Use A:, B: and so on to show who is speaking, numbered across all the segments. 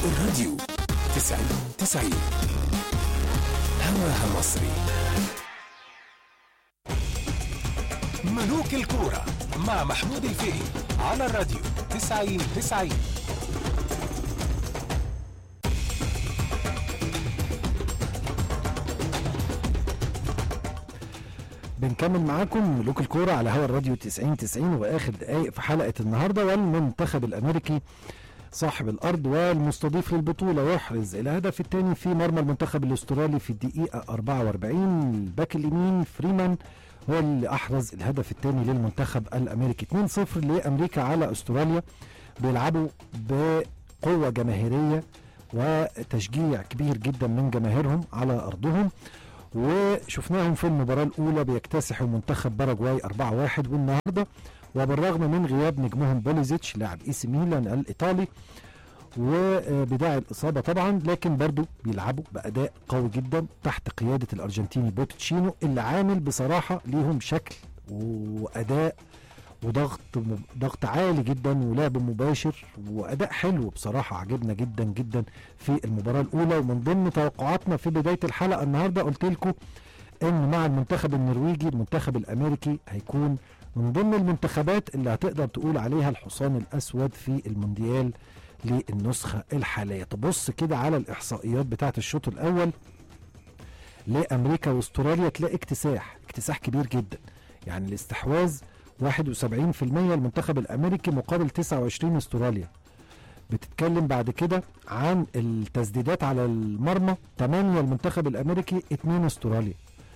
A: الراديو تسعين تسعين هواها مصري ملوك الكورة مع محمود الفقي على الراديو تسعين تسعين
B: بنكمل معاكم ملوك الكورة على هوا الراديو 90 90 واخر دقايق في حلقة النهاردة والمنتخب الامريكي صاحب الارض والمستضيف للبطولة يحرز الهدف الثاني في مرمى المنتخب الاسترالي في الدقيقة 44 الباك اليمين فريمان هو اللي احرز الهدف الثاني للمنتخب الامريكي 2-0 لامريكا على استراليا بيلعبوا بقوة جماهيرية وتشجيع كبير جدا من جماهيرهم على ارضهم وشفناهم في المباراة الأولى بيكتسحوا منتخب باراجواي 4-1 والنهاردة وبالرغم من غياب نجمهم بوليزيتش لاعب اي سي ميلان الإيطالي وبداعي الإصابة طبعا لكن برضو بيلعبوا بأداء قوي جدا تحت قيادة الأرجنتيني بوتشينو اللي عامل بصراحة ليهم شكل وأداء وضغط ضغط عالي جدا ولعب مباشر واداء حلو بصراحه عجبنا جدا جدا في المباراه الاولى ومن ضمن توقعاتنا في بدايه الحلقه النهارده قلت لكم ان مع المنتخب النرويجي المنتخب الامريكي هيكون من ضمن المنتخبات اللي هتقدر تقول عليها الحصان الاسود في المونديال للنسخه الحاليه تبص كده على الاحصائيات بتاعه الشوط الاول لامريكا واستراليا تلاقي اكتساح اكتساح كبير جدا يعني الاستحواذ 71% المنتخب الامريكي مقابل 29 استراليا بتتكلم بعد كده عن التسديدات على المرمى 8 المنتخب الامريكي 2 استراليا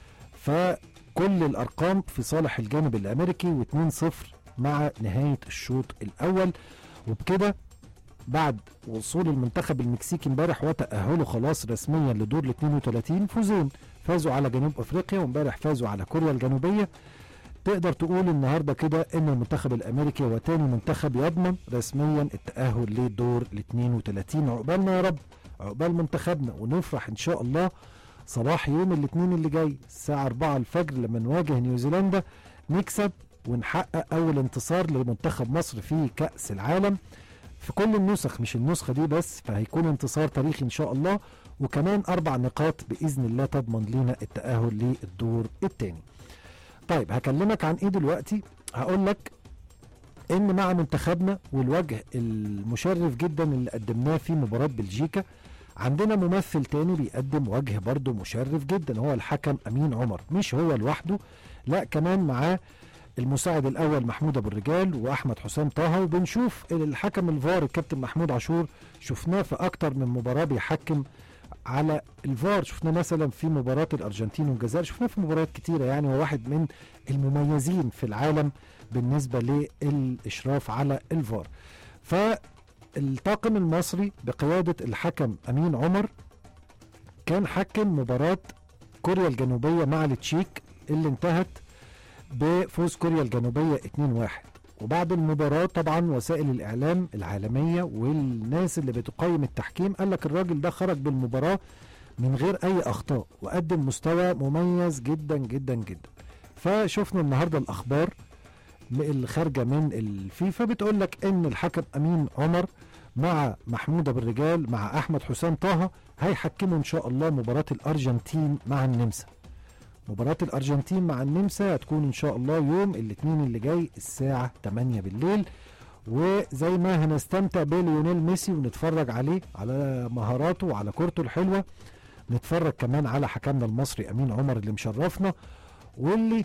B: فكل الارقام في صالح الجانب الامريكي و2-0 مع نهايه الشوط الاول وبكده بعد وصول المنتخب المكسيكي امبارح وتاهله خلاص رسميا لدور ال 32 فوزين فازوا على جنوب افريقيا وامبارح فازوا على كوريا الجنوبيه تقدر تقول النهارده كده ان المنتخب الامريكي هو تاني منتخب يضمن رسميا التاهل لدور ال 32 عقبالنا يا رب عقبال منتخبنا ونفرح ان شاء الله صباح يوم الاثنين اللي جاي الساعه 4 الفجر لما نواجه نيوزيلندا نكسب ونحقق اول انتصار لمنتخب مصر في كاس العالم في كل النسخ مش النسخه دي بس فهيكون انتصار تاريخي ان شاء الله وكمان اربع نقاط باذن الله تضمن لنا التاهل للدور الثاني طيب هكلمك عن ايه دلوقتي هقول لك ان مع منتخبنا والوجه المشرف جدا اللي قدمناه في مباراة بلجيكا عندنا ممثل تاني بيقدم وجه برضه مشرف جدا هو الحكم امين عمر مش هو لوحده لا كمان معاه المساعد الاول محمود ابو الرجال واحمد حسام طه وبنشوف الحكم الفار الكابتن محمود عاشور شفناه في اكتر من مباراه بيحكم على الفار شفناه مثلا في مباراة الأرجنتين والجزائر شفناه في مباريات كتيرة يعني هو واحد من المميزين في العالم بالنسبة للإشراف على الفار فالطاقم المصري بقيادة الحكم أمين عمر كان حكم مباراة كوريا الجنوبية مع التشيك اللي انتهت بفوز كوريا الجنوبية 2-1 وبعد المباراة طبعا وسائل الإعلام العالمية والناس اللي بتقيم التحكيم قال لك الراجل ده خرج بالمباراة من غير أي أخطاء وقدم مستوى مميز جدا جدا جدا فشفنا النهاردة الأخبار اللي خارجة من الفيفا بتقول لك إن الحكم أمين عمر مع محمود أبو الرجال مع أحمد حسام طه هيحكموا إن شاء الله مباراة الأرجنتين مع النمسا مباراة الأرجنتين مع النمسا هتكون إن شاء الله يوم الاثنين اللي جاي الساعة 8 بالليل وزي ما هنستمتع بليونيل ميسي ونتفرج عليه على مهاراته وعلى كورته الحلوة نتفرج كمان على حكمنا المصري أمين عمر اللي مشرفنا واللي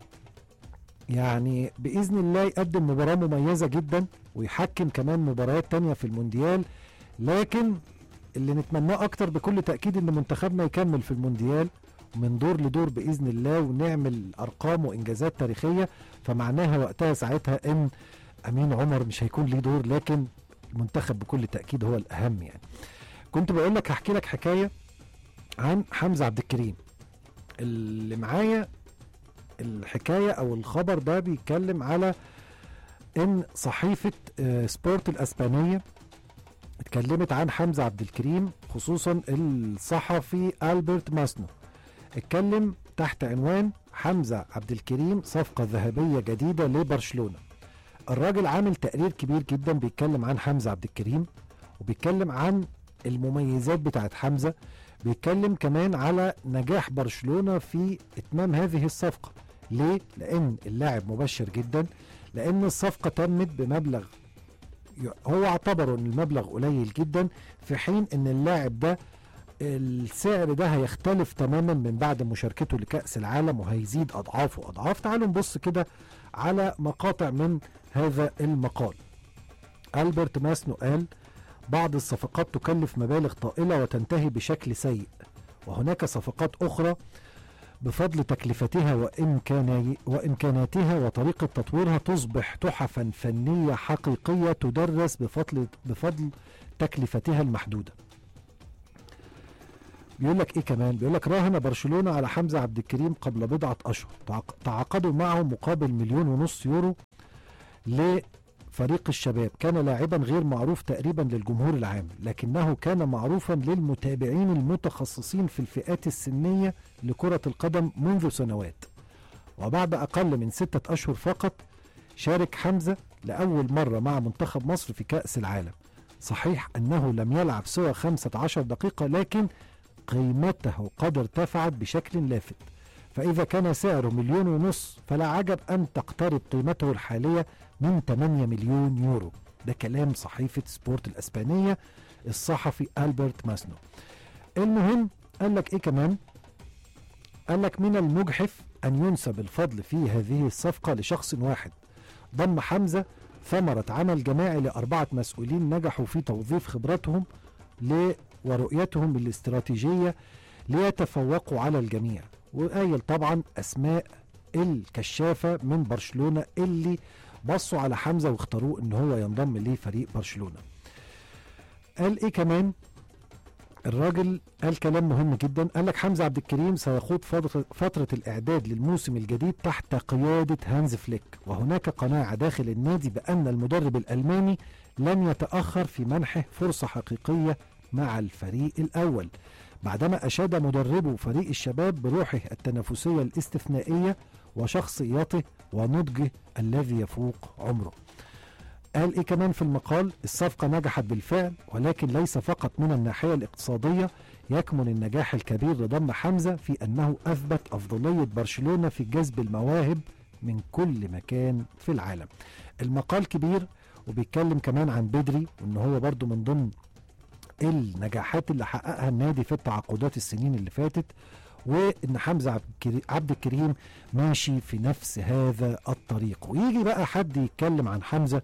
B: يعني بإذن الله يقدم مباراة مميزة جدا ويحكم كمان مباريات تانية في المونديال لكن اللي نتمناه أكتر بكل تأكيد إن منتخبنا يكمل في المونديال من دور لدور باذن الله ونعمل ارقام وانجازات تاريخيه فمعناها وقتها ساعتها ان امين عمر مش هيكون ليه دور لكن المنتخب بكل تاكيد هو الاهم يعني كنت بقول لك هحكي لك حكايه عن حمزه عبد الكريم اللي معايا الحكايه او الخبر ده بيتكلم على ان صحيفه سبورت الاسبانيه اتكلمت عن حمزه عبد الكريم خصوصا الصحفي البرت ماسنو اتكلم تحت عنوان حمزة عبد الكريم صفقة ذهبية جديدة لبرشلونة الراجل عامل تقرير كبير جدا بيتكلم عن حمزة عبد الكريم وبيتكلم عن المميزات بتاعت حمزه بيتكلم كمان على نجاح برشلونه في اتمام هذه الصفقه ليه لان اللاعب مبشر جدا لان الصفقه تمت بمبلغ هو اعتبروا ان المبلغ قليل جدا في حين ان اللاعب ده السعر ده هيختلف تماما من بعد مشاركته لكأس العالم وهيزيد أضعاف وأضعاف تعالوا نبص كده على مقاطع من هذا المقال ألبرت ماسنو قال بعض الصفقات تكلف مبالغ طائلة وتنتهي بشكل سيء وهناك صفقات أخرى بفضل تكلفتها وإمكاني وإمكاناتها وطريقة تطويرها تصبح تحفا فنية حقيقية تدرس بفضل بفضل تكلفتها المحدودة بيقول لك ايه كمان بيقول لك راهن برشلونه على حمزه عبد الكريم قبل بضعه اشهر تعاق- تعاقدوا معه مقابل مليون ونص يورو لفريق الشباب كان لاعبا غير معروف تقريبا للجمهور العام لكنه كان معروفا للمتابعين المتخصصين في الفئات السنيه لكره القدم منذ سنوات وبعد اقل من سته اشهر فقط شارك حمزه لاول مره مع منتخب مصر في كاس العالم صحيح انه لم يلعب سوى 15 دقيقه لكن قيمته قد ارتفعت بشكل لافت فإذا كان سعره مليون ونص فلا عجب أن تقترب قيمته الحالية من 8 مليون يورو ده كلام صحيفة سبورت الأسبانية الصحفي ألبرت ماسنو المهم قال لك إيه كمان قال لك من المجحف أن ينسب الفضل في هذه الصفقة لشخص واحد ضم حمزة ثمرة عمل جماعي لأربعة مسؤولين نجحوا في توظيف خبراتهم ل ورؤيتهم الاستراتيجية ليتفوقوا على الجميع وقايل طبعا أسماء الكشافة من برشلونة اللي بصوا على حمزة واختاروه ان هو ينضم لفريق برشلونة قال ايه كمان الراجل قال كلام مهم جدا قال لك حمزة عبد الكريم سيخوض فترة, فترة الإعداد للموسم الجديد تحت قيادة هانز فليك وهناك قناعة داخل النادي بأن المدرب الألماني لن يتأخر في منحه فرصة حقيقية مع الفريق الأول بعدما أشاد مدربه فريق الشباب بروحه التنافسية الاستثنائية وشخصيته ونضجه الذي يفوق عمره قال إيه كمان في المقال الصفقة نجحت بالفعل ولكن ليس فقط من الناحية الاقتصادية يكمن النجاح الكبير لضم حمزة في أنه أثبت أفضلية برشلونة في جذب المواهب من كل مكان في العالم المقال كبير وبيتكلم كمان عن بدري وان هو برضو من ضمن النجاحات اللي حققها النادي في التعاقدات السنين اللي فاتت وان حمزه عبد الكريم- عبد الكريم ماشي في نفس هذا الطريق ويجي بقى حد يتكلم عن حمزه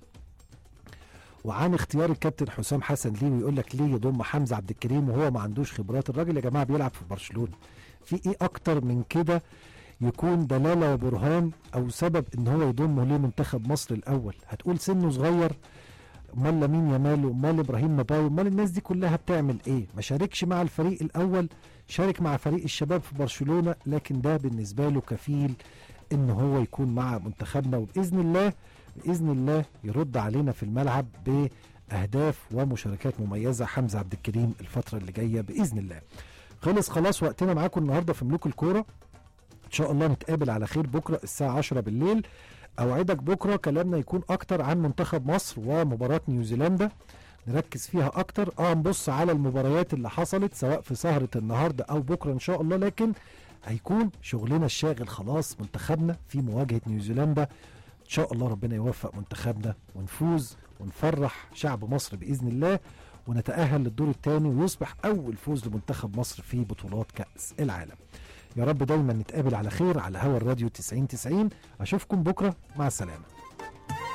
B: وعن اختيار الكابتن حسام حسن ليه ويقول لك ليه يضم حمزه عبد الكريم وهو ما عندوش خبرات الراجل يا جماعه بيلعب في برشلونه في ايه اكتر من كده يكون دلاله وبرهان او سبب ان هو يضمه لمنتخب مصر الاول هتقول سنه صغير امال لامين يامال امال ابراهيم مباوي امال الناس دي كلها بتعمل ايه ما شاركش مع الفريق الاول شارك مع فريق الشباب في برشلونه لكن ده بالنسبه له كفيل ان هو يكون مع منتخبنا وباذن الله باذن الله يرد علينا في الملعب باهداف ومشاركات مميزه حمزه عبد الكريم الفتره اللي جايه باذن الله خلص خلاص وقتنا معاكم النهارده في ملوك الكوره ان شاء الله نتقابل على خير بكره الساعه 10 بالليل اوعدك بكره كلامنا يكون اكتر عن منتخب مصر ومباراه نيوزيلندا نركز فيها اكتر اه نبص على المباريات اللي حصلت سواء في سهره النهارده او بكره ان شاء الله لكن هيكون شغلنا الشاغل خلاص منتخبنا في مواجهه نيوزيلندا ان شاء الله ربنا يوفق منتخبنا ونفوز ونفرح شعب مصر باذن الله ونتاهل للدور الثاني ويصبح اول فوز لمنتخب مصر في بطولات كاس العالم يا رب دايما نتقابل على خير على هوا الراديو 90 90 اشوفكم بكره مع السلامه